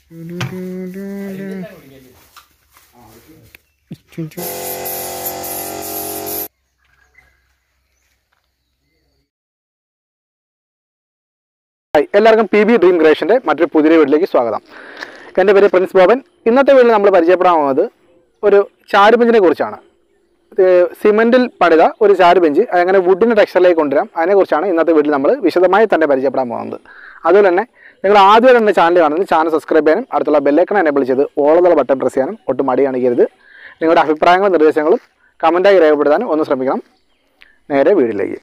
hi എല്ലാവർക്കും P B dream ക്രിയേഷൻ്റെ മറ്റൊരു പുതിയ വീട്ടിലേക്ക് സ്വാഗതം എൻ്റെ പേര് പ്രിൻസ് ബോബൻ ഇന്നത്തെ വീട്ടിൽ നമ്മൾ പരിചയപ്പെടാൻ പോകുന്നത് ഒരു ചാരുബെഞ്ചിനെ കുറിച്ചാണ് ഇത് സിമെൻറ്റിൽ പണിത ഒരു ചാരുബെഞ്ച് അങ്ങനെ വുഡിൻ്റെ ടെക്സ്ചറിലേക്ക് കൊണ്ടുവരാം അതിനെക്കുറിച്ചാണ് ഇന്നത്തെ വീട്ടിൽ നമ്മൾ വിശദമായി തന്നെ പരിചയപ്പെടാൻ പോകുന്നത് അതുപോലെ തന്നെ നിങ്ങൾ ആദ്യമായിട്ട് എൻ്റെ ചാനൽ കാണുന്നത് ചാനൽ സബ്സ്ക്രൈബ് ചെയ്യാനും അടുത്തുള്ള ബെല്ലൈക്കൺ എനേബിൾ ചെയ്ത് ഓളുള്ള ബട്ടൺ പ്രസ് ചെയ്യാനും ഒട്ടും മടി കാണിക്കരുത് നിങ്ങളുടെ അഭിപ്രായങ്ങളും നിർദ്ദേശങ്ങളും കമൻറ്റായി രേഖപ്പെടുത്താനും ഒന്ന് ശ്രമിക്കണം നേരെ വീട്ടിലേക്ക്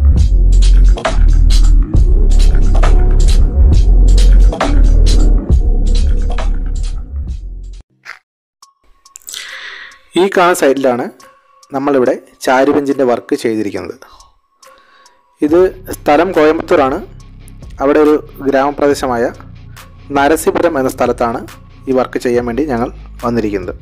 ഈ കാണുന്ന സൈഡിലാണ് നമ്മളിവിടെ ചാരുബെഞ്ചിൻ്റെ വർക്ക് ചെയ്തിരിക്കുന്നത് ഇത് സ്ഥലം കോയമ്പത്തൂരാണ് അവിടെ ഒരു ഗ്രാമപ്രദേശമായ നരസിപുരം എന്ന സ്ഥലത്താണ് ഈ വർക്ക് ചെയ്യാൻ വേണ്ടി ഞങ്ങൾ വന്നിരിക്കുന്നത്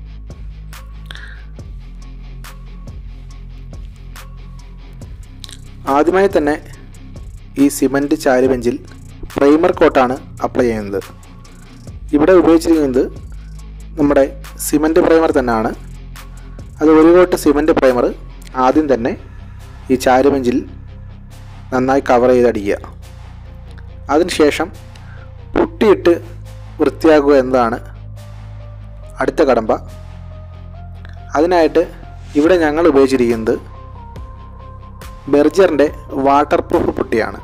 ആദ്യമായി തന്നെ ഈ സിമൻറ്റ് ചാരുബെഞ്ചിൽ പ്രൈമർ കോട്ടാണ് അപ്ലൈ ചെയ്യുന്നത് ഇവിടെ ഉപയോഗിച്ചിരിക്കുന്നത് നമ്മുടെ സിമൻറ്റ് പ്രൈമർ തന്നെയാണ് അത് ഒരു കോട്ട് സിമൻറ്റ് പ്രൈമർ ആദ്യം തന്നെ ഈ ചാരുബെഞ്ചിൽ നന്നായി കവർ ചെയ്തടിക്കുക അതിനുശേഷം പുട്ടിയിട്ട് വൃത്തിയാക്കുക എന്നതാണ് അടുത്ത കടമ്പ അതിനായിട്ട് ഇവിടെ ഞങ്ങൾ ഉപയോഗിച്ചിരിക്കുന്നത് ബെർജറിൻ്റെ വാട്ടർ പ്രൂഫ് പുട്ടിയാണ്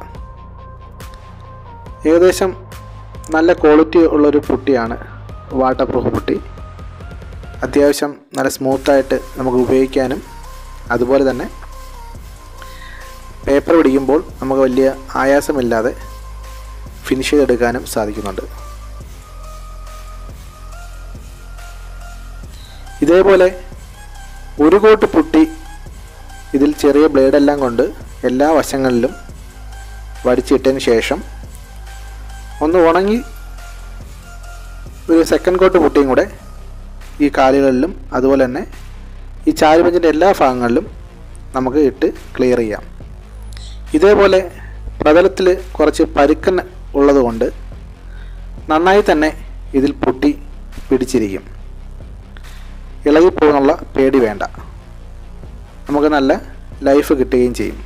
ഏകദേശം നല്ല ക്വാളിറ്റി ഉള്ളൊരു പുട്ടിയാണ് വാട്ടർ പ്രൂഫ് പുട്ടി അത്യാവശ്യം നല്ല സ്മൂത്തായിട്ട് നമുക്ക് ഉപയോഗിക്കാനും അതുപോലെ തന്നെ പേപ്പർ പിടിക്കുമ്പോൾ നമുക്ക് വലിയ ആയാസമില്ലാതെ ഫിനിഷ് ചെയ്തെടുക്കാനും സാധിക്കുന്നുണ്ട് ഇതേപോലെ ഒരു കോട്ട് പുട്ടി ഇതിൽ ചെറിയ ബ്ലേഡെല്ലാം കൊണ്ട് എല്ലാ വശങ്ങളിലും വടിച്ചിട്ടതിന് ശേഷം ഒന്ന് ഉണങ്ങി ഒരു സെക്കൻഡ് കോട്ട് പുട്ടിയും കൂടെ ഈ കാലുകളിലും അതുപോലെ തന്നെ ഈ ചാരുബെഞ്ചിൻ്റെ എല്ലാ ഭാഗങ്ങളിലും നമുക്ക് ഇട്ട് ക്ലിയർ ചെയ്യാം ഇതേപോലെ പ്രതലത്തിൽ കുറച്ച് പരുക്കൻ ഉള്ളതുകൊണ്ട് നന്നായി തന്നെ ഇതിൽ പൊട്ടി പിടിച്ചിരിക്കും ഇളകിപ്പോകുന്നുള്ള പേടി വേണ്ട നമുക്ക് നല്ല ലൈഫ് കിട്ടുകയും ചെയ്യും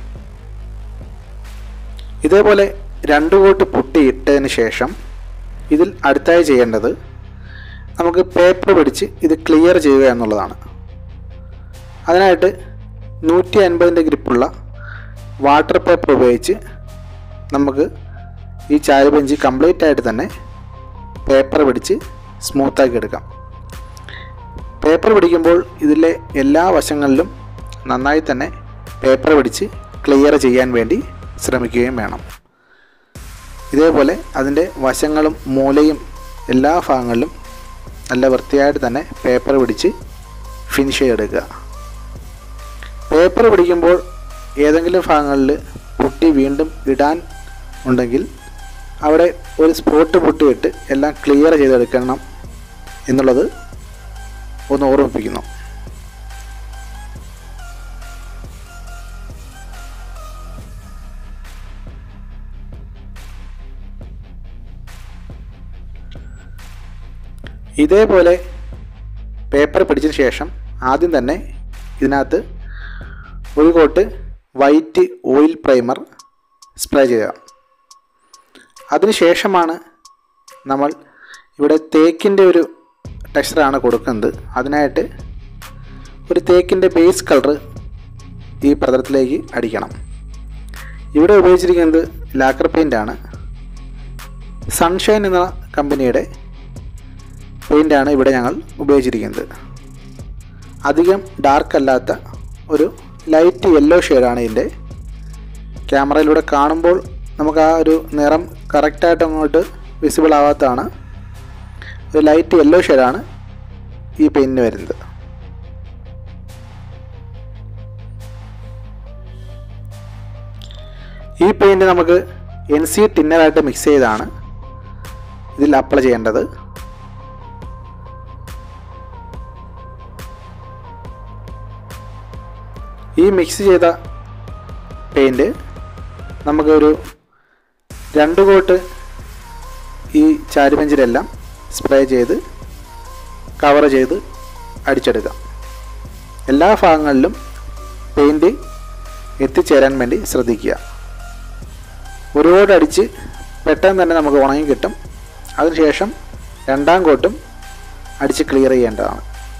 ഇതേപോലെ രണ്ട് കോട്ട് പുട്ടി ഇട്ടതിന് ശേഷം ഇതിൽ അടുത്തായി ചെയ്യേണ്ടത് നമുക്ക് പേപ്പർ പിടിച്ച് ഇത് ക്ലിയർ ചെയ്യുക എന്നുള്ളതാണ് അതിനായിട്ട് നൂറ്റി അൻപതിൻ്റെ ഗ്രിപ്പുള്ള വാട്ടർ പേപ്പർ ഉപയോഗിച്ച് നമുക്ക് ഈ ചാരുബെഞ്ച് കംപ്ലീറ്റ് ആയിട്ട് തന്നെ പേപ്പർ പിടിച്ച് സ്മൂത്താക്കി എടുക്കാം പേപ്പർ പിടിക്കുമ്പോൾ ഇതിലെ എല്ലാ വശങ്ങളിലും നന്നായി തന്നെ പേപ്പർ പിടിച്ച് ക്ലിയർ ചെയ്യാൻ വേണ്ടി ശ്രമിക്കുകയും വേണം ഇതേപോലെ അതിൻ്റെ വശങ്ങളും മൂലയും എല്ലാ ഭാഗങ്ങളിലും നല്ല വൃത്തിയായിട്ട് തന്നെ പേപ്പർ പിടിച്ച് ഫിനിഷ് ചെയ്തെടുക്കുക പേപ്പർ പിടിക്കുമ്പോൾ ഏതെങ്കിലും ഭാഗങ്ങളിൽ പുട്ടി വീണ്ടും ഇടാൻ ഉണ്ടെങ്കിൽ അവിടെ ഒരു സ്പോട്ട് പൊട്ടിയിട്ട് എല്ലാം ക്ലിയർ ചെയ്തെടുക്കണം എന്നുള്ളത് ഒന്ന് ഓർമ്മിപ്പിക്കുന്നു ഇതേപോലെ പേപ്പർ പിടിച്ചതിന് ശേഷം ആദ്യം തന്നെ ഇതിനകത്ത് ഒരു coat white oil primer spray ചെയ്യുക അതിനുശേഷമാണ് നമ്മൾ ഇവിടെ തേക്കിൻ്റെ ഒരു ടെക്സ്ചറാണ് കൊടുക്കുന്നത് അതിനായിട്ട് ഒരു തേക്കിൻ്റെ ബേസ് കളർ ഈ പ്രതലത്തിലേക്ക് അടിക്കണം ഇവിടെ ഉപയോഗിച്ചിരിക്കുന്നത് ലാക്കർ പെയിൻ്റാണ് സൺഷൈൻ എന്ന കമ്പനിയുടെ പെയിൻ്റാണ് ഇവിടെ ഞങ്ങൾ ഉപയോഗിച്ചിരിക്കുന്നത് അധികം ഡാർക്ക് അല്ലാത്ത ഒരു ലൈറ്റ് യെല്ലോ ഷെയ്ഡാണ് ഇതിൻ്റെ ക്യാമറയിലൂടെ കാണുമ്പോൾ നമുക്ക് ആ ഒരു നിറം കറക്റ്റായിട്ട് അങ്ങോട്ട് വിസിബിൾ ആവാത്തതാണ് ഒരു ലൈറ്റ് യെല്ലോ ഷെയ്ഡാണ് ഈ പെയിൻറ്റിന് വരുന്നത് ഈ പെയിൻറ്റ് നമുക്ക് എൻ സി ടിന്നറായിട്ട് മിക്സ് ചെയ്താണ് ഇതിൽ അപ്ലൈ ചെയ്യേണ്ടത് ഈ മിക്സ് ചെയ്ത പെയിൻറ്റ് നമുക്കൊരു രണ്ട് കോട്ട് ഈ ചാരുബെഞ്ചിലെല്ലാം സ്പ്രേ ചെയ്ത് കവർ ചെയ്ത് അടിച്ചെടുക്കാം എല്ലാ ഭാഗങ്ങളിലും പെയിൻറ്റ് എത്തിച്ചേരാൻ വേണ്ടി ശ്രദ്ധിക്കുക ഒരുപാട് അടിച്ച് പെട്ടെന്ന് തന്നെ നമുക്ക് ഉണങ്ങി കിട്ടും അതിനുശേഷം രണ്ടാം കോട്ടും അടിച്ച് ക്ലിയർ ചെയ്യേണ്ടതാണ്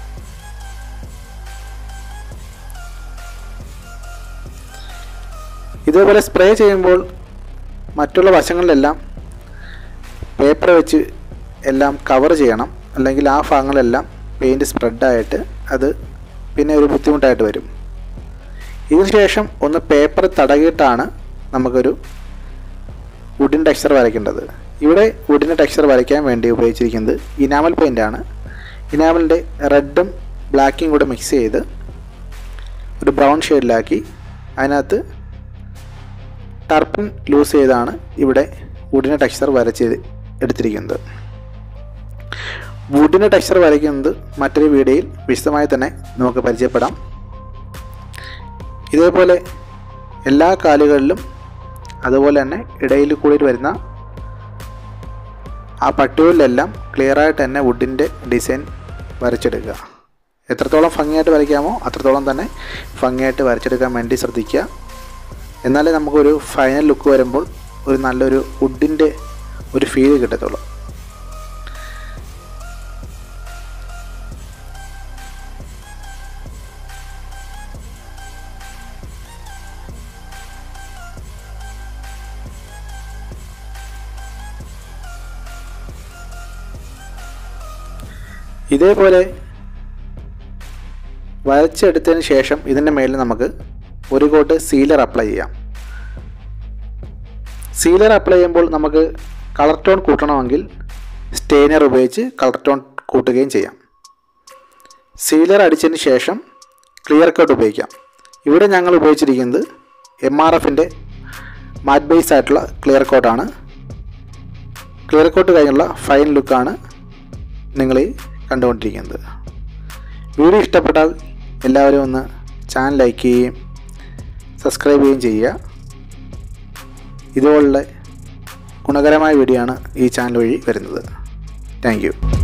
ഇതേപോലെ സ്പ്രേ ചെയ്യുമ്പോൾ മറ്റുള്ള വശങ്ങളിലെല്ലാം പേപ്പർ വെച്ച് എല്ലാം കവർ ചെയ്യണം അല്ലെങ്കിൽ ആ ഭാഗങ്ങളെല്ലാം പെയിൻറ്റ് സ്പ്രെഡായിട്ട് അത് പിന്നെ ഒരു ബുദ്ധിമുട്ടായിട്ട് വരും ഇതിന് ശേഷം ഒന്ന് പേപ്പർ തടകിയിട്ടാണ് നമുക്കൊരു വുഡിൻ ടെക്സ്ചർ വരയ്ക്കേണ്ടത് ഇവിടെ വുഡിൻ്റെ ടെക്സ്ചർ വരയ്ക്കാൻ വേണ്ടി ഉപയോഗിച്ചിരിക്കുന്നത് ഇനാമൽ പെയിൻ്റാണ് ഇനാമലിൻ്റെ റെഡും ബ്ലാക്കും കൂടെ മിക്സ് ചെയ്ത് ഒരു ബ്രൗൺ ഷെയ്ഡിലാക്കി അതിനകത്ത് ടർപ്പൻ ലൂസ് ചെയ്താണ് ഇവിടെ വുഡിൻ്റെ ടെക്സ്ചർ വരച്ച് എടുത്തിരിക്കുന്നത് വുഡിൻ്റെ ടെക്സ്ചർ വരയ്ക്കുന്നത് മറ്റൊരു വീഡിയോയിൽ വിശദമായി തന്നെ നമുക്ക് പരിചയപ്പെടാം ഇതേപോലെ എല്ലാ കാലുകളിലും അതുപോലെ തന്നെ ഇടയിൽ കൂടി വരുന്ന ആ പട്ടുകളിലെല്ലാം ക്ലിയറായിട്ട് തന്നെ വുഡിൻ്റെ ഡിസൈൻ വരച്ചെടുക്കുക എത്രത്തോളം ഭംഗിയായിട്ട് വരയ്ക്കാമോ അത്രത്തോളം തന്നെ ഭംഗിയായിട്ട് വരച്ചെടുക്കാൻ വേണ്ടി ശ്രദ്ധിക്കുക എന്നാലേ നമുക്കൊരു ഫൈനൽ ലുക്ക് വരുമ്പോൾ ഒരു നല്ലൊരു വുഡിൻ്റെ ഒരു ഫീൽ കിട്ടത്തുള്ളൂ ഇതേപോലെ വരച്ചെടുത്തതിന് ശേഷം ഇതിൻ്റെ മേലിൽ നമുക്ക് ഒരു കോട്ട് സീലർ അപ്ലൈ ചെയ്യാം സീലർ അപ്ലൈ ചെയ്യുമ്പോൾ നമുക്ക് കളർ ടോൺ കൂട്ടണമെങ്കിൽ സ്റ്റെയിനർ ഉപയോഗിച്ച് കളർ ടോൺ കൂട്ടുകയും ചെയ്യാം സീലർ അടിച്ചതിന് ശേഷം ക്ലിയർ കട്ട് ഉപയോഗിക്കാം ഇവിടെ ഞങ്ങൾ ഉപയോഗിച്ചിരിക്കുന്നത് എം ആർ എഫിൻ്റെ മാറ്റ് ബേസ് ആയിട്ടുള്ള ക്ലിയർ കോട്ടാണ് ക്ലിയർ കോട്ട് കഴിഞ്ഞുള്ള ഫൈൻ ലുക്കാണ് നിങ്ങൾ ഈ കണ്ടുകൊണ്ടിരിക്കുന്നത് വീഡിയോ ഇഷ്ടപ്പെട്ടാൽ എല്ലാവരും ഒന്ന് ചാനൽ ലൈക്ക് ചെയ്യുകയും സബ്സ്ക്രൈബ് ചെയ്യുകയും ചെയ്യുക ഇതുപോലുള്ള ഗുണകരമായ വീഡിയോ ആണ് ഈ ചാനൽ വഴി വരുന്നത് താങ്ക്